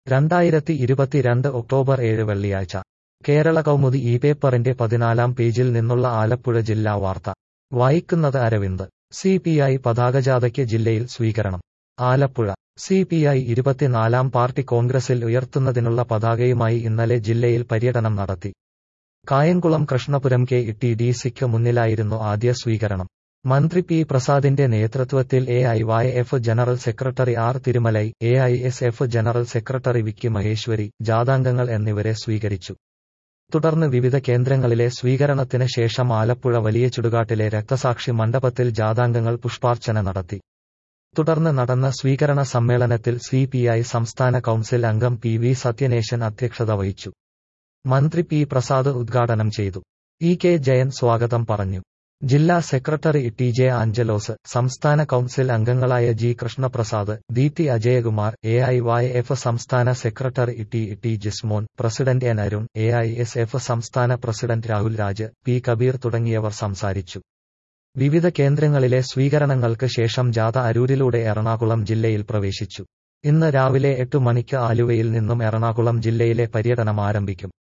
രണ്ടായിരത്തി ഇരുപത്തിരണ്ട് ഒക്ടോബർ ഏഴ് വെള്ളിയാഴ്ച കേരള കൗമുദി ഈ പേപ്പറിന്റെ പതിനാലാം പേജിൽ നിന്നുള്ള ആലപ്പുഴ ജില്ലാ വാർത്ത വായിക്കുന്നത് അരവിന്ദ് സി പി ഐ പതാകജാഥയ്ക്ക് ജില്ലയിൽ സ്വീകരണം ആലപ്പുഴ സി പി ഐ ഇരുപത്തിനാലാം പാർട്ടി കോൺഗ്രസിൽ ഉയർത്തുന്നതിനുള്ള പതാകയുമായി ഇന്നലെ ജില്ലയിൽ പര്യടനം നടത്തി Kayamkulam Krishnapuram K T D സിക്ക് മുന്നിലായിരുന്നു ആദ്യ സ്വീകരണം മന്ത്രി പി പ്രസാദിന്റെ നേതൃത്വത്തിൽ A I Y F general secretary R Thirumalai A I S F general secretary Vicky Maheshwari ജാഥാംഗങ്ങൾ എന്നിവരെ സ്വീകരിച്ചു തുടർന്ന് വിവിധ കേന്ദ്രങ്ങളിലെ സ്വീകരണത്തിന് ശേഷം ആലപ്പുഴ വലിയ ചുടുകാട്ടിലെ രക്തസാക്ഷി മണ്ഡപത്തിൽ ജാഥാംഗങ്ങൾ പുഷ്പാർച്ചന നടത്തി തുടർന്ന് നടന്ന സ്വീകരണ സമ്മേളനത്തിൽ സി പി ഐ സംസ്ഥാന കൌൺസിൽ അംഗം പി വി സത്യനേശൻ അധ്യക്ഷത വഹിച്ചു മന്ത്രി പി പ്രസാദ് ഉദ്ഘാടനം ചെയ്തു ഇ കെ ജയൻ സ്വാഗതം പറഞ്ഞു ജില്ലാ സെക്രട്ടറി ടി ജെ ആഞ്ചലോസ് സംസ്ഥാന കൌൺസിൽ അംഗങ്ങളായ G Krishnaprasad Deepthi Ajayakumar A I Y F സംസ്ഥാന secretary T T Jismon president N Arun A I S F സംസ്ഥാന പ്രസിഡന്റ് രാഹുൽ രാജ് പി കബീർ തുടങ്ങിയവർ സംസാരിച്ചു വിവിധ കേന്ദ്രങ്ങളിലെ സ്വീകരണങ്ങൾക്ക് ശേഷം ജാഥ അരൂരിലൂടെ എറണാകുളം ജില്ലയിൽ പ്രവേശിച്ചു ഇന്ന് രാവിലെ എട്ട് മണിക്ക് ആലുവയിൽ നിന്നും എറണാകുളം ജില്ലയിലെ പര്യടനം ആരംഭിക്കും